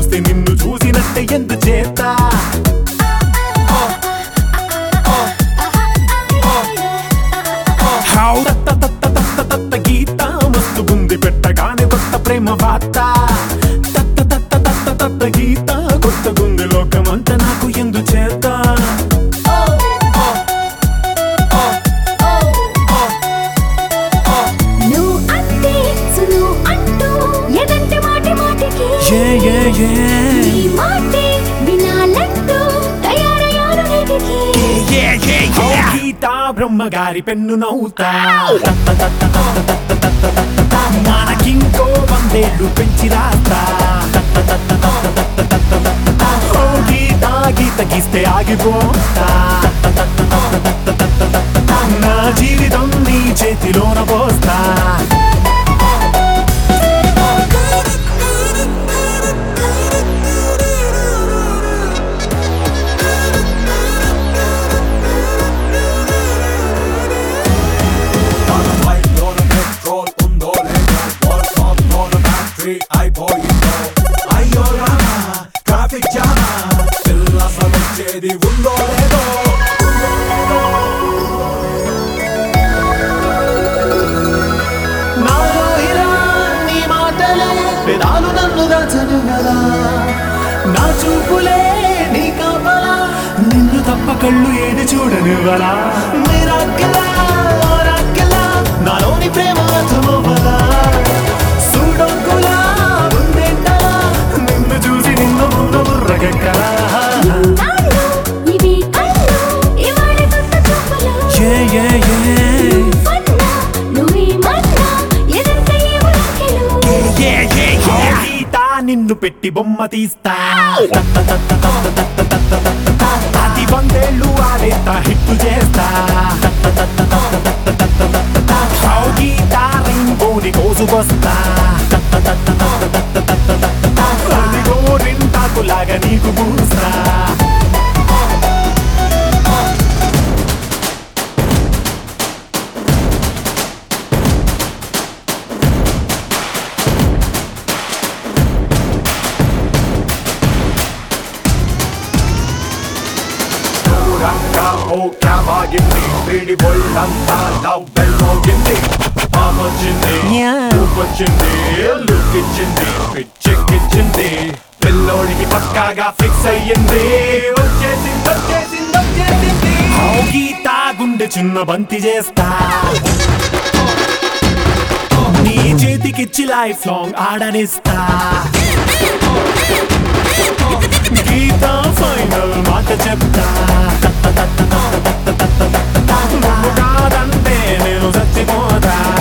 చూస్తే నిన్ను చూసినట్టే ఎందు చేత హౌ తత్త తత్త తత్త తత్త గీత మస్తు గుంది పెట్టగానే కొత్త ప్రేమ వార్త తత్త తత్త తత్త తత్త గీత కొత్త గుంది లోకమంతా నాకు ఎందు చేత నువ్వు అంటే సును అంటూ ఎదంటే మాటి మాటికి Yeah, yeah, yeah. నీ మాటే వినాలంటూ తయారయ్యాను నీటికి హౌ గీత బ్రహ్మగారి పెన్ను నవ్వుతా మనకింకో వందేళ్ళు పెంచి రాస్తా హౌ గీత గీత గీస్తే ఆగిపోతా నా జీవితం నీ చేతిలోన పోస్తా బైక్లోన పెట్రోల్ ఉందో లేదో వర్క్షాప్లోన బ్యాటరీ అయిపోయిందో అయ్యో రామా ట్రాఫిక్ జామా పిల్ల సమొచ్చేది ఉందో లేదో నాలో ఇలా నీ మాటలే పెదాలు నన్ను దాచను కదా నా చూపులే నీ కాపలా నిన్ను తప్ప కళ్ళు ఏది చూడనివ్వరా మీరాకెలా ఓరాకెలా నాలోని ప్రేమ అర్థమవ్వదా సూడొక్కులా ఉందేంటలా నిన్ను చూసి నిన్ను ముందు బుర్రగెక్కలా నాళ్ళు ఇవి కళ్ళు ఇవాళ కొత్త చూపులు Yeah, yeah, yeah. నువ్వన్నా నువ్వేమన్నా ఎదంటే ఏమో లెక్కలు గీత నిన్ను పెట్టి బొమ్మ తీస్తా అది వందేళ్ళు ఆడేస్తా హిట్ చేస్తా హౌ గీత రింగోని కోసుకొస్తా అదిగో రింటాకులాగా నీకు పూస్తా దూరంగా ఓ క్యాబ్ ఆగింది వీడి బొల్లంతా లవ్ బెల్ మోగింది పామొచ్చింది వచ్చింది లుక్ ఇచ్చింది పిచ్చెక్కిచ్చింది పిల్లోడికి పక్కాగా ఫిక్స్ అయ్యింది వచ్చేసింది వచ్చేసింది వచ్చేసింది హౌ గీత గుండె చిన్న బంతి చేస్తా నీ చేతికిచ్చి లైఫ్ లాంగ్ ఆడనిస్తా గీత ఫైనల్ మాట చెప్తా నువ్వు కాదంటే నేను చచ్చిపోతా